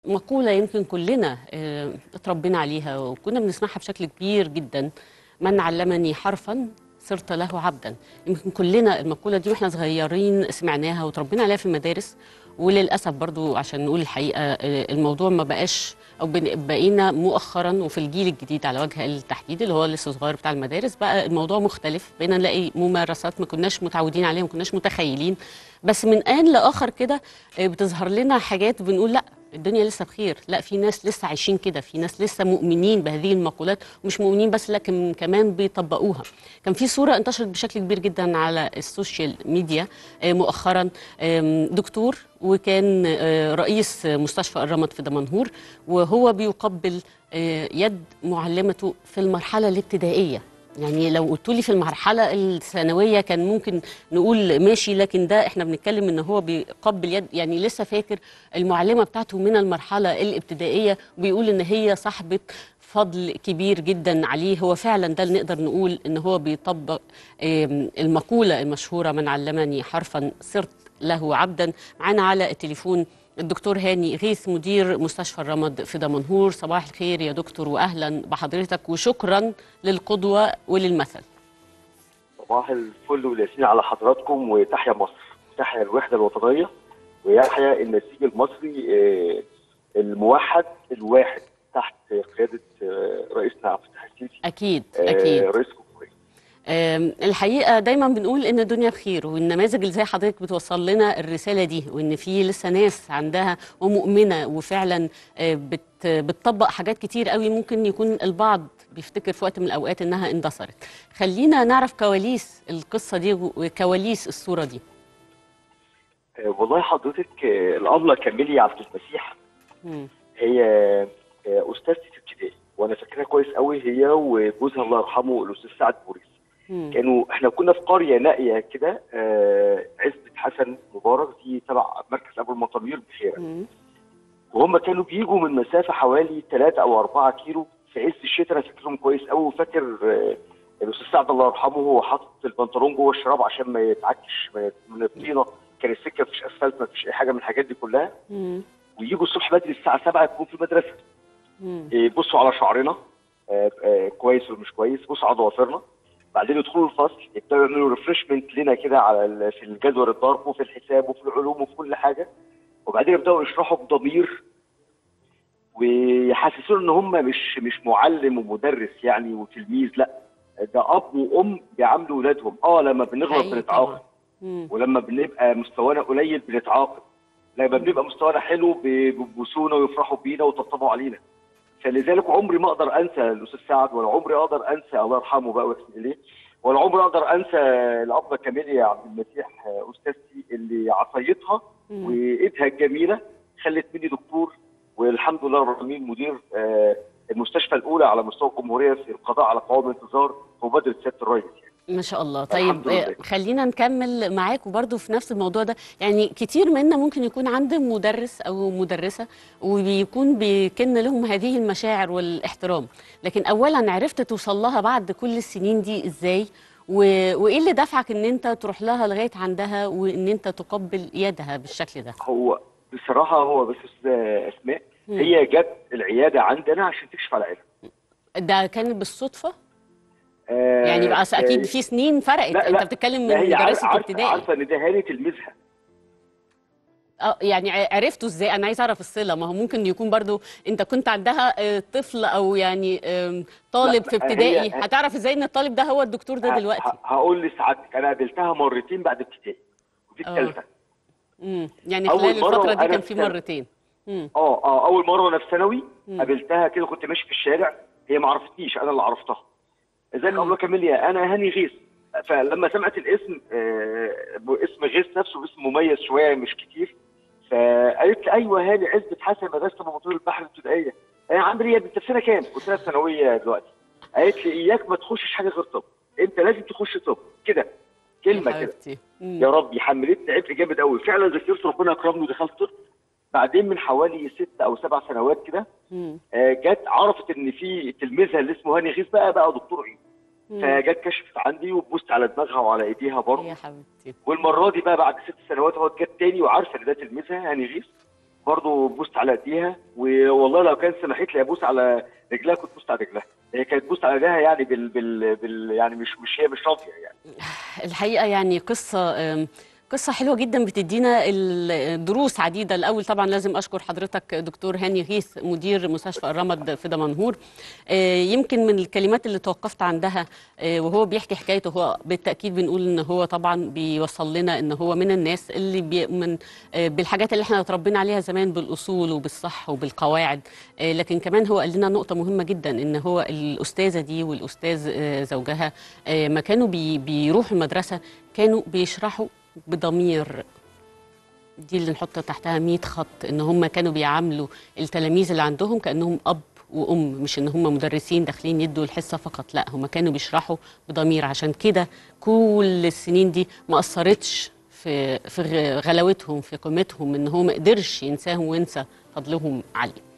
مقولة يمكن كلنا آه، اتربينا عليها وكنا بنسمعها بشكل كبير جدا من علمني حرفا صرت له عبدا يمكن كلنا المقولة دي واحنا صغيرين سمعناها وتربينا عليها في المدارس وللأسف برضو عشان نقول الحقيقة آه، الموضوع ما بقاش أو بن- بقينا مؤخرا وفي الجيل الجديد على وجه التحديد اللي هو لسه صغير بتاع المدارس بقى الموضوع مختلف بقينا نلاقي ممارسات ما كناش متعودين عليها ما كناش متخيلين بس من آن لآخر كده آه، بتظهر لنا حاجات بنقول لا الدنيا لسه بخير لا في ناس لسه عايشين كده في ناس لسه مؤمنين بهذه المقولات ومش مؤمنين بس لكن كمان بيطبقوها كان في صورة انتشرت بشكل كبير جدا على السوشيال ميديا آه، مؤخرا آم، دكتور وكان آه، رئيس مستشفى الرمد في دمنهور وهو بيقبل آه، يد معلمته في المرحلة الابتدائية يعني لو قلت لي في المرحلة الثانوية كان ممكن نقول ماشي لكن ده احنا بنتكلم ان هو بيقبل يد يعني لسه فاكر المعلمة بتاعته من المرحلة الابتدائية وبيقول ان هي صاحبة فضل كبير جدا عليه هو فعلا ده اللي نقدر نقول ان هو بيطبق آم، المقولة المشهورة من علمني حرفا صرت له عبدا معانا على التليفون الدكتور هاني غيث مدير مستشفى الرمد في دمنهور صباح الخير يا دكتور واهلا بحضرتك وشكرا للقدوه وللمثل صباح الفل والياسين على حضراتكم وتحيا مصر وتحيا الوحده الوطنيه ويحيا النسيج المصري آه، الموحد الواحد تحت قياده آه، رئيسنا عبد الفتاح السيسي اكيد آه، اكيد رئيس الجمهوريه آم، الحقيقه دايما بنقول ان الدنيا بخير والنماذج اللي زي حضرتك بتوصل لنا الرساله دي وان في لسه ناس عندها ومؤمنه وفعلا آه، بت بتطبق حاجات كتير قوي ممكن يكون البعض بيفتكر في وقت من الاوقات انها اندثرت خلينا نعرف كواليس القصه دي وكواليس الصوره دي آه، والله حضرتك آه، الابله كاميليا عبد المسيح مم. هي آه، استاذتي في ابتدائي وانا فاكرها كويس قوي هي وجوزها الله يرحمه الاستاذ سعد بوريس مم. كانوا احنا كنا في قريه نائيه كده آه، عزبه حسن مبارك دي تبع مركز ابو المطامير بحيره مم. وهم كانوا بيجوا من مسافه حوالي 3 او 4 كيلو في عز الشتاء انا فاكرهم كويس قوي وفاكر آه، الاستاذ سعد الله يرحمه هو حاطط البنطلون جوه الشراب عشان ما يتعكش من- من الطينه كان السكه مفيش اسفلت مفيش اي حاجه من الحاجات دي كلها مم. ويجوا الصبح بدري الساعه 7 يكون في المدرسه مم. يبصوا على شعرنا آه، آه، كويس ولا مش كويس بصوا على ضوافرنا بعدين يدخلوا الفصل يبداوا يعملوا ريفرشمنت لنا كده على ال- في الجدول الضرب وفي الحساب وفي العلوم وفي كل حاجه وبعدين يبداوا يشرحوا بضمير ويحسسونا ان هم مش مش معلم ومدرس يعني وتلميذ لا ده اب وام بيعاملوا اولادهم اه لما بنغلط حقيقي بنتعاقب طبعاً. مم. ولما بنبقى مستوانا قليل بنتعاقب لما بنبقى مستوانا حلو بيبوسونا ويفرحوا بينا ويطبطبوا علينا فلذلك عمري ما اقدر انسى الاستاذ سعد ولا عمري اقدر انسى الله يرحمه بقى ويحسن اليه ولا عمري اقدر انسى الاب كاميليا عبد المسيح آه، استاذتي اللي عصايتها مم. وايدها الجميله خلت مني دكتور والحمد لله رب العالمين مدير آه، المستشفى الاولى على مستوى الجمهوريه في القضاء على قوائم الانتظار مبادره سياده الرئيس يعني. ما شاء الله الحمد طيب لله. آه، خلينا نكمل معاك وبرضه في نفس الموضوع ده يعني كتير منا ممكن يكون عنده مدرس او مدرسه وبيكون بيكن لهم هذه المشاعر والاحترام لكن اولا عرفت توصل لها بعد كل السنين دي ازاي و... وايه اللي دفعك ان انت تروح لها لغايه عندها وان انت تقبل يدها بالشكل ده هو بصراحه هو بس استاذ اسماء مم. هي جت العياده عندنا عشان تكشف على عيلة ده كانت بالصدفه آه يعني بقى اكيد آه، في سنين فرقت لا، انت لا، بتتكلم لا، من هي عار- مدرسه عارفه ابتدائي عارفه ان ده هاني تلميذها اه يعني ع- عرفتوا ازاي انا عايز اعرف الصله ما هو ممكن يكون برضو انت كنت عندها آه، طفل او يعني آم، طالب لا، في هي- ابتدائي هي- هتعرف ازاي ان الطالب ده هو الدكتور ده ه- دلوقتي ه- هقول لسعادتك انا قابلتها مرتين بعد ابتدائي ودي آه. الثالثه امم يعني أول خلال مرة الفتره دي وأنا كان في في ثانوي. مرتين امم اه اه اول مره وانا في ثانوي مم. قابلتها كده كنت ماشي في الشارع هي ما عرفتنيش انا اللي عرفتها ازيك يا مم. ابله كاميليا انا هاني غيث فلما سمعت الاسم آه اسم غيث نفسه اسم مميز شويه مش كتير فقالت لي ايوه هاني عزبة حسن مدرسه مطور البحر الابتدائيه انا عامل ايه انت في سنه كام؟ قلت لها في ثانويه دلوقتي قالت لي اياك ما تخشش حاجه غير طب انت لازم تخش طب كده كلمه كده حبيبتي مم. يا رب حملتني عبء جامد قوي فعلا ذاكرت ربنا اكرمني ودخلت طب بعدين من حوالي ست او سبع سنوات كده مم. آه، جت عرفت ان في تلميذها اللي اسمه هاني غيث بقى بقى دكتور عيون مم. فجت كشفت عندي وبصت على دماغها وعلى ايديها برضه يا حبيبتي والمره دي بقى بعد ست سنوات هو جت تاني وعارفه ان ده تلميذها هاني غيث برضه بوست على ايديها والله لو كان سمحت لي ابوس على رجلها كنت بوست على رجلها هي كانت بوست على ايديها يعني بال, بال, بال يعني مش مش هي مش راضيه يعني الحقيقه يعني قصه آم، قصة حلوة جدا بتدينا الدروس عديدة الأول طبعا لازم أشكر حضرتك دكتور هاني غيث مدير مستشفى الرمد في دمنهور آه، يمكن من الكلمات اللي توقفت عندها آه، وهو بيحكي حكايته هو بالتأكيد بنقول إن هو طبعا بيوصل لنا إن هو من الناس اللي بيؤمن آه، بالحاجات اللي احنا اتربينا عليها زمان بالأصول وبالصح وبالقواعد آه، لكن كمان هو قال لنا نقطة مهمة جدا إن هو الأستاذة دي والأستاذ آه، زوجها آه، ما كانوا بي- بيروحوا المدرسة كانوا بيشرحوا بضمير دي اللي نحط تحتها 100 خط ان هم كانوا بيعاملوا التلاميذ اللي عندهم كانهم اب وام مش ان هم مدرسين داخلين يدوا الحصه فقط لا هم كانوا بيشرحوا بضمير عشان كده كل السنين دي ما اثرتش في في غ- غلاوتهم في قيمتهم ان هو ما قدرش ينساهم وينسى فضلهم عليه